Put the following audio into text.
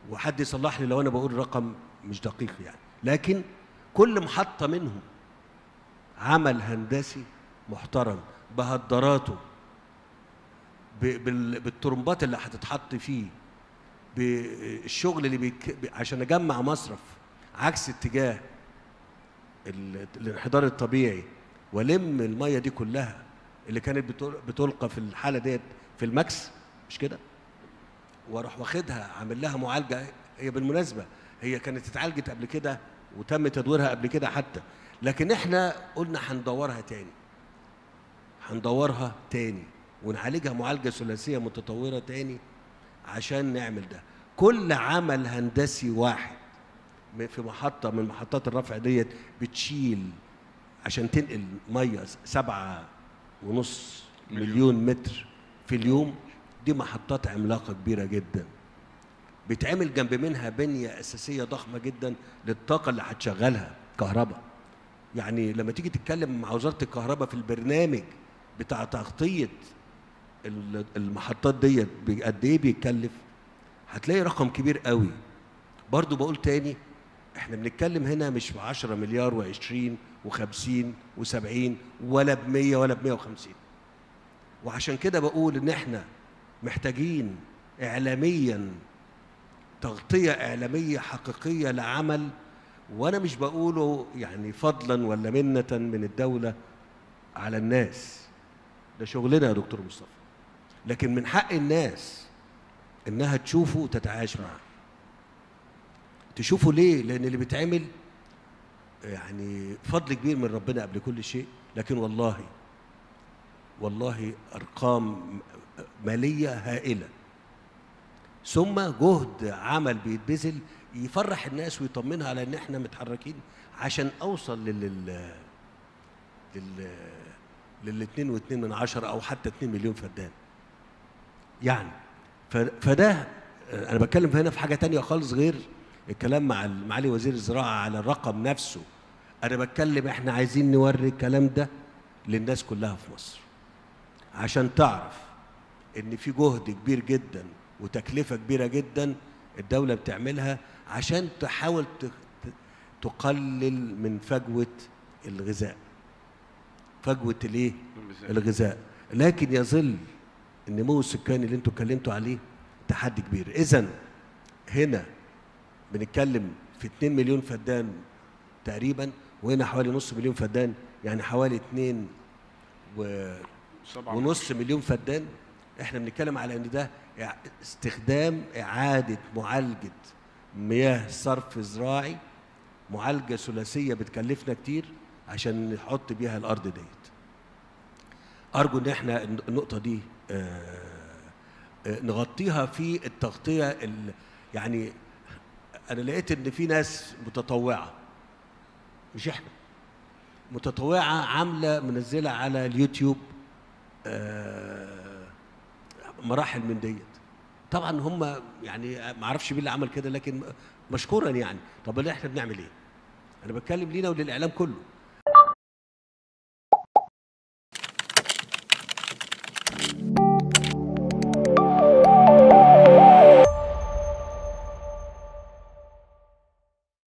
وحد يصلح لي لو انا بقول رقم مش دقيق يعني لكن كل محطه منهم عمل هندسي محترم بهدراته ب- بال- بالترمبات اللي هتتحط فيه بالشغل اللي بيك... ب- عشان اجمع مصرف عكس اتجاه ال- الانحدار الطبيعي والم الميه دي كلها اللي كانت بتل- بتلقى في الحاله ديت في المكس مش كده واروح واخدها عامل لها معالجه هي بالمناسبه هي كانت اتعالجت قبل كده وتم تدويرها قبل كده حتى لكن احنا قلنا هندورها تاني هندورها تاني ونعالجها معالجه ثلاثيه متطوره تاني عشان نعمل ده كل عمل هندسي واحد م- في محطه من محطات الرفع ديت بتشيل عشان تنقل ميه سبعة ونص مليون متر في اليوم دي محطات عملاقه كبيره جدا بيتعمل جنب منها بنيه اساسيه ضخمه جدا للطاقه اللي هتشغلها كهرباء يعني لما تيجي تتكلم مع وزاره الكهرباء في البرنامج بتاع تغطيه ال- المحطات ديت قد ايه بيتكلف هتلاقي رقم كبير قوي برضو بقول تاني احنا بنتكلم هنا مش ب 10 مليار و20 و50 و70 ولا ب 100 ولا ب 150 وعشان كده بقول ان احنا محتاجين اعلاميا تغطيه اعلاميه حقيقيه لعمل وانا مش بقوله يعني فضلا ولا منه من الدوله على الناس ده شغلنا يا دكتور مصطفى لكن من حق الناس انها تشوفه وتتعايش معاه تشوفه ليه لان اللي بيتعمل يعني فضل كبير من ربنا قبل كل شيء لكن والله والله ارقام ماليه هائله ثم جهد عمل بيتبذل يفرح الناس ويطمنها على ان احنا متحركين عشان اوصل لل لل لل للاتنين واتنين من عشرة او حتى اتنين مليون فدان يعني ف- فده انا بتكلم هنا في حاجه تانية خالص غير الكلام مع معالي وزير الزراعه على الرقم نفسه انا بتكلم احنا عايزين نوري الكلام ده للناس كلها في مصر عشان تعرف ان في جهد كبير جدا وتكلفه كبيره جدا الدوله بتعملها عشان تحاول ت- ت- تقلل من فجوه الغذاء فجوه الايه الغذاء لكن يظل النمو السكاني اللي انتوا اتكلمتوا عليه تحدي كبير اذا هنا بنتكلم في 2 مليون فدان تقريبا وهنا حوالي نص مليون فدان يعني حوالي 2 و سبعة ونص مليون فدان احنا بنتكلم على ان ده إع- استخدام اعاده معالجه مياه صرف زراعي معالجه ثلاثيه بتكلفنا كتير عشان نحط بيها الارض ديت ارجو ان احنا الن- النقطه دي آه، آه، نغطيها في التغطيه ال- يعني انا لقيت ان في ناس متطوعه مش احنا متطوعه عامله منزله على اليوتيوب آه، مراحل من ديت طبعا هم يعني ما اعرفش مين اللي عمل كده لكن مشكورا يعني طب اللي احنا بنعمل ايه انا بتكلم لينا وللاعلام كله